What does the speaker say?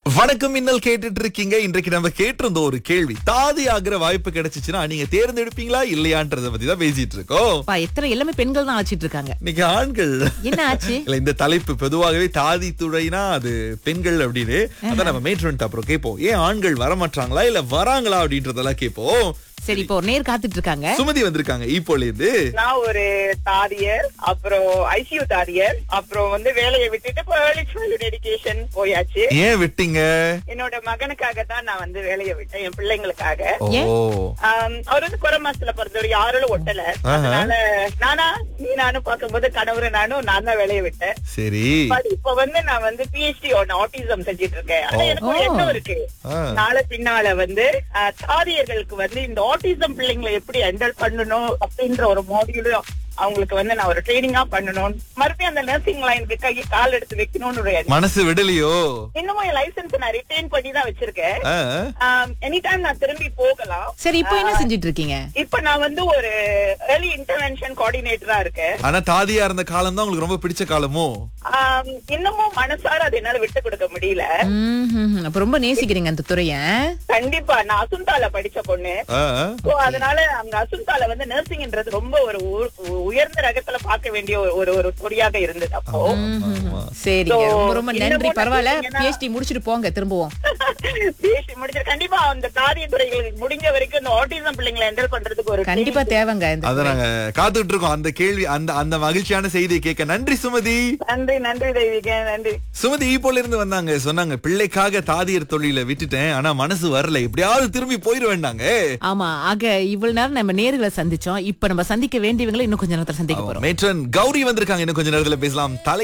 வணக்கம் மின்னல் கேட்டுட்டு இருக்கீங்க இன்றைக்கு நம்ம கேட்டிருந்த ஒரு கேள்வி தாதி ஆகிற வாய்ப்பு கிடைச்சிச்சுன்னா நீங்க தேர்ந்தெடுப்பீங்களா இல்லையான்றத பத்தி தான் பேசிட்டு இருக்கோம் அப்பா, எத்தனை எல்லாமே பெண்கள் தான் வச்சிட்டு இருக்காங்க இன்னைக்கு ஆண்கள் என்ன ஆச்சு இல்ல இந்த தலைப்பு பொதுவாகவே தாதி துறைனா அது பெண்கள் அப்படின்னு அதான் நம்ம மேட்ரன்ட் அப்புறம் கேட்போம் ஏன் ஆண்கள் வரமாட்டாங்களா இல்ல வராங்களா அப்படின்றதெல்லாம் கேட்போம் சரி இப்போ ஒரு நேர் காத்துட்டு இருக்காங்க சுமதி வந்திருக்காங்க ஈப்போல இருந்து நான் ஒரு தாதியர் அப்புறம் ஐசியூ தாதியர் அப்புறம் வந்து வேலையை விட்டுட்டு இப்போ ஏர்லி சைல்டு எடுகேஷன் போயாச்சு ஏன் விட்டீங்க என்னோட மகனுக்காக தான் நான் வந்து வேலையை விட்டேன் என் பிள்ளைங்களுக்காக ஓ ஆம், அவர் வந்து குறை மாசத்துல பிறந்தவர் யாரும் ஒட்டல அதனால நானா நீ நானும் பார்க்கும்போது கணவரு நானும் நான் தான் வேலையை விட்டேன் சரி But இப்ப வந்து நான் வந்து பிஹெச்டி ஒன்னு ஆட்டிசம் செஞ்சுட்டு இருக்கேன் ஆனா எனக்கு ஒரு ஓ. எண்ணம் இருக்கு ஆ. நாளை பின்னால வந்து அஹ், தாதியர்களுக்கு வந்து இந்த ஆட்டிசம் பிள்ளைங்களை எப்படி ஹேண்டில் பண்ணணும் அப்படின்ற ஒரு மாடியூலும் அவங்களுக்கு வந்து நான் ஒரு ட்ரைனிங்கா பண்ணணும் மறுபடியும் அந்த நர்சிங் லைனுக்கு கை கால் எடுத்து வைக்கணும்னு ஒரு எண்ணம். மனசு விடலையோ இன்னமும் என் லைசன்ஸ் நான் ரிட்டைன் பண்ணி தான் வச்சிருக்கேன் ஆ, எனி டைம் நான் திரும்பி போகலாம் சரி இப்போ என்ன செஞ்சிட்டு இருக்கீங்க இப்ப நான் வந்து ஒரு ஏர்லி இன்டர்வென்ஷன் கோஆர்டினேட்டரா இருக்கேன் ஆனா தாதியா இருந்த காலம் தான் உங்களுக்கு ரொம்ப பிடிச்ச காலமோ ஆம், இன்னமும் மனசார அது என்னால விட்டு கொடுக்க முடியல ம், ம், ம். அப்ப ரொம்ப நேசிக்கிறீங்க அந்த துறைய கண்டிப்பா நான் அசுந்தால படிச்ச பொண்ணு ஆ, So, அதனால அங்க அசுந்தால வந்து நர்சிங்ன்றது ரொம்ப ஒரு உ- உயர்ந்த ரகத்துல பார்க்க வேண்டிய ஒரு- ஒரு ஒரு துறையாக இருந்தது அப்போ ஆமா. சரிங்க So, ரொம்ப ரொம்ப நன்றி இன்னமும் பரவாயில்ல பாத்தீங்கன்னா- பிஹெச்டி முடிச்சிட்டு போங்க திரும்பவும் பேசி முடிச்சு கண்டிப்பா அந்த காரிய துறைகளுக்கு முடிஞ்ச வரைக்கும் இந்த ஆட்டிசம் பிள்ளைங்களை ஹேண்டில் பண்றதுக்கு ஒரு கண்டிப்பா தேவைங்க இந்த அத நாங்க காத்துட்டு இருக்கோம் அந்த கேள்வி அந்த அந்த மகிழ்ச்சியான செய்தியை கேட்க நன்றி சுமதி நன்றி நன்றி தெய்வீக நன்றி சுமதி ஈப்போல இருந்து வந்தாங்க சொன்னாங்க பிள்ளைக்காக தாதியர் தொழில விட்டுட்டேன் ஆனா மனசு வரல எப்படியாவது திரும்பி போயிருவேண்டாங்க ஆமா ஆக இவ்வளவு நேரம் நம்ம நேர்களை சந்திச்சோம் இப்ப நம்ம சந்திக்க வேண்டியவங்களை இன்னும் கொஞ்ச நேரத்துல சந்திக்க போறோம் மேட்ரன் கௌரி வந்திருக்காங்க இன்னும் கொஞ்ச நேரத்துல பேசலாம் தலை